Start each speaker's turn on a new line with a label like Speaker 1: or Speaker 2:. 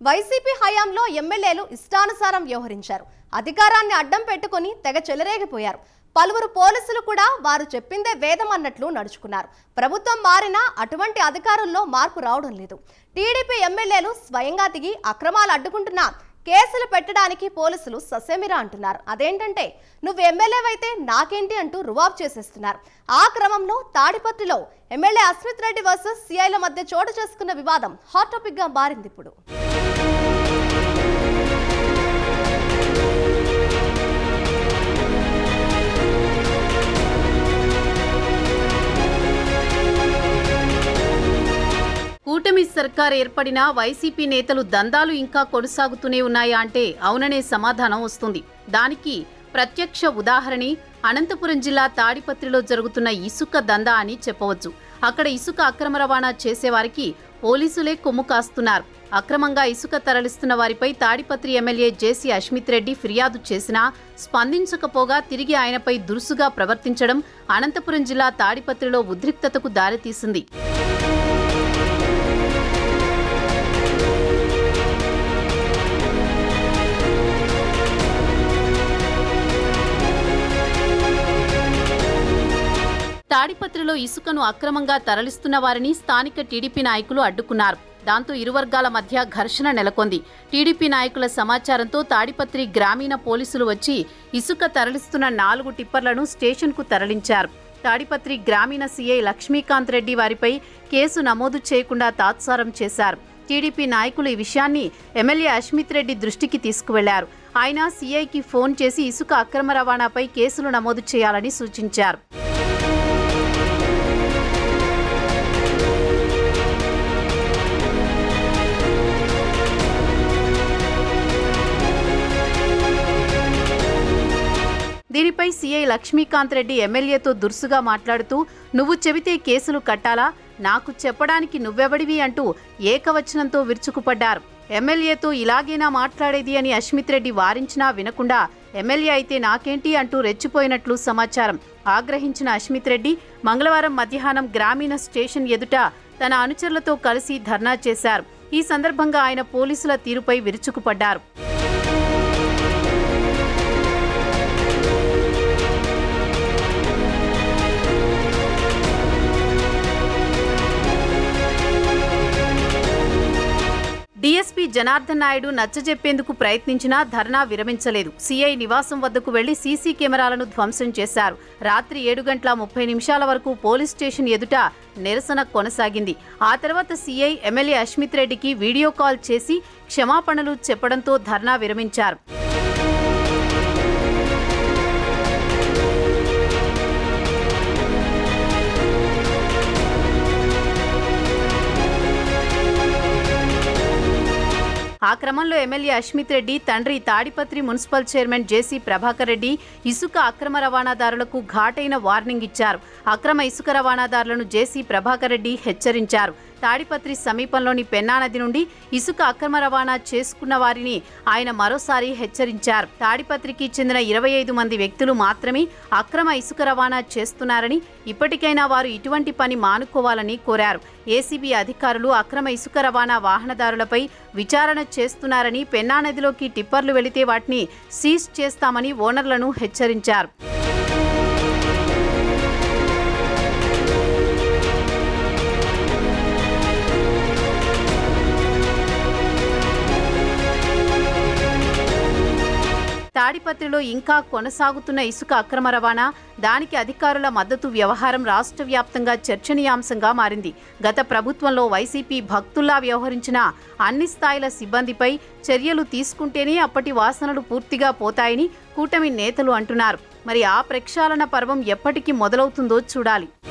Speaker 1: YCP హయాంలో ఎమ్మెల్యేలు ఇష్టానుసారం వ్యవహరించారు అధికారాన్ని అడ్డం పెట్టుకొని తెగ చెలరేగిపోయారు పలువురు పోలీసులు కూడా వారు చెప్పిందే వేదం అన్నట్లు నడుచుకున్నారు ప్రభుత్వం మారినా అటువంటి అధికారుల్లో మార్పు రావడం లేదు టీడీపీ ఎమ్మెల్యేలు స్వయంగా దిగి అక్రమాలు అడ్డుకుంటున్నా కేసులు పెట్టడానికి పోలీసులు ససేమిరా అంటున్నారు అదేంటంటే నువ్వు ఎమ్మెల్యేవైతే నాకేంటి అంటూ రువాబ్ చేసేస్తున్నారు ఆ క్రమంలో తాడిపత్రిలో ఎమ్మెల్యే అస్మిత్ రెడ్డి వర్సెస్ సిఐల మధ్య చోటు చేసుకున్న వివాదం హాట్ టాపిక్ గా మారింది ఇప్పుడు
Speaker 2: కూటమి సర్కార్ ఏర్పడినా వైసీపీ నేతలు దందాలు ఇంకా కొనసాగుతూనే ఉన్నాయా అంటే అవుననే సమాధానం వస్తుంది దానికి ప్రత్యక్ష ఉదాహరణి అనంతపురం జిల్లా తాడిపత్రిలో జరుగుతున్న ఇసుక దందా అని చెప్పవచ్చు అక్కడ ఇసుక అక్రమ రవాణా చేసేవారికి పోలీసులే కొమ్ము కాస్తున్నారు అక్రమంగా ఇసుక తరలిస్తున్న వారిపై తాడిపత్రి ఎమ్మెల్యే జేసీ అష్మిత్ రెడ్డి ఫిర్యాదు చేసినా స్పందించకపోగా తిరిగి ఆయనపై దురుసుగా ప్రవర్తించడం అనంతపురం జిల్లా తాడిపత్రిలో ఉద్రిక్తతకు దారితీసింది తాడిపత్రిలో ఇసుకను అక్రమంగా తరలిస్తున్న వారిని స్థానిక టీడీపీ నాయకులు అడ్డుకున్నారు దాంతో ఇరు వర్గాల మధ్య ఘర్షణ నెలకొంది టీడీపీ నాయకుల సమాచారంతో తాడిపత్రి గ్రామీణ పోలీసులు వచ్చి ఇసుక తరలిస్తున్న నాలుగు టిప్పర్లను స్టేషన్కు తరలించారు తాడిపత్రి గ్రామీణ సీఐ లక్ష్మీకాంత్ రెడ్డి వారిపై కేసు నమోదు చేయకుండా తాత్సారం చేశారు టీడీపీ నాయకులు ఈ విషయాన్ని ఎమ్మెల్యే అష్మిత్ రెడ్డి దృష్టికి తీసుకువెళ్లారు ఆయన సీఐకి ఫోన్ చేసి ఇసుక అక్రమ రవాణాపై కేసులు నమోదు చేయాలని సూచించారు దీనిపై సీఐ లక్ష్మీకాంత్ రెడ్డి ఎమ్మెల్యేతో దురుసుగా మాట్లాడుతూ నువ్వు చెబితే కేసులు కట్టాలా నాకు చెప్పడానికి నువ్వెవడివి అంటూ ఏకవచనంతో విరుచుకుపడ్డారు ఎమ్మెల్యేతో ఇలాగేనా మాట్లాడేది అని అష్మిత్ రెడ్డి వారించినా వినకుండా ఎమ్మెల్యే అయితే నాకేంటి అంటూ రెచ్చిపోయినట్లు సమాచారం ఆగ్రహించిన అష్మిత్ రెడ్డి మంగళవారం మధ్యాహ్నం గ్రామీణ స్టేషన్ ఎదుట తన అనుచరులతో కలిసి ధర్నా చేశారు ఈ సందర్భంగా ఆయన పోలీసుల తీరుపై విరుచుకుపడ్డారు డీఎస్పీ జనార్దన్ నాయుడు నచ్చజెప్పేందుకు ప్రయత్నించినా ధర్నా విరమించలేదు సీఐ నివాసం వద్దకు వెళ్లి సీసీ కెమెరాలను ధ్వంసం చేశారు రాత్రి ఏడు గంటల ముప్పై నిమిషాల వరకు పోలీస్ స్టేషన్ ఎదుట నిరసన కొనసాగింది ఆ తర్వాత సీఐ ఎమ్మెల్యే అష్మిత్ రెడ్డికి వీడియో కాల్ చేసి క్షమాపణలు చెప్పడంతో ధర్నా విరమించారు ఆ క్రమంలో ఎమ్మెల్యే అష్మిత్ రెడ్డి తండ్రి Tadipatri municipal chairman JC Prabhakar Reddy ఇసుక అక్రమ రవాణాదారులకు ఘాటైన వార్నింగ్ ఇచ్చారు అక్రమ ఇసుక రవాణాదారులను జేసీ ప్రభాకర్ రెడ్డి హెచ్చరించారు తాడిపత్రి సమీపంలోని పెన్నా నది నుండి ఇసుక అక్రమ రవాణా చేసుకున్న వారిని ఆయన మరోసారి హెచ్చరించారు తాడిపత్రికి చెందిన ఇరవై ఐదు మంది వ్యక్తులు మాత్రమే అక్రమ ఇసుక రవాణా చేస్తున్నారని ఇప్పటికైనా వారు ఇటువంటి పని మానుకోవాలని కోరారు ఏసీబీ అధికారులు అక్రమ ఇసుక రవాణా వాహనదారులపై విచారణ చేస్తున్నారని పెన్నా నదిలోకి టిప్పర్లు వెళితే వాటిని సీజ్ చేస్తామని ఓనర్లను హెచ్చరించారు తాడిపత్రిలో ఇంకా కొనసాగుతున్న ఇసుక అక్రమ రవాణా దానికి అధికారుల మద్దతు వ్యవహారం రాష్ట్ర వ్యాప్తంగా చర్చనీయాంశంగా మారింది గత ప్రభుత్వంలో వైసీపీ భక్తుల్లా వ్యవహరించిన అన్ని స్థాయిల సిబ్బందిపై చర్యలు తీసుకుంటేనే అప్పటి వాసనలు పూర్తిగా పోతాయని కూటమి నేతలు అంటున్నారు మరి ఆ ప్రక్షాళన పర్వం ఎప్పటికి మొదలవుతుందో చూడాలి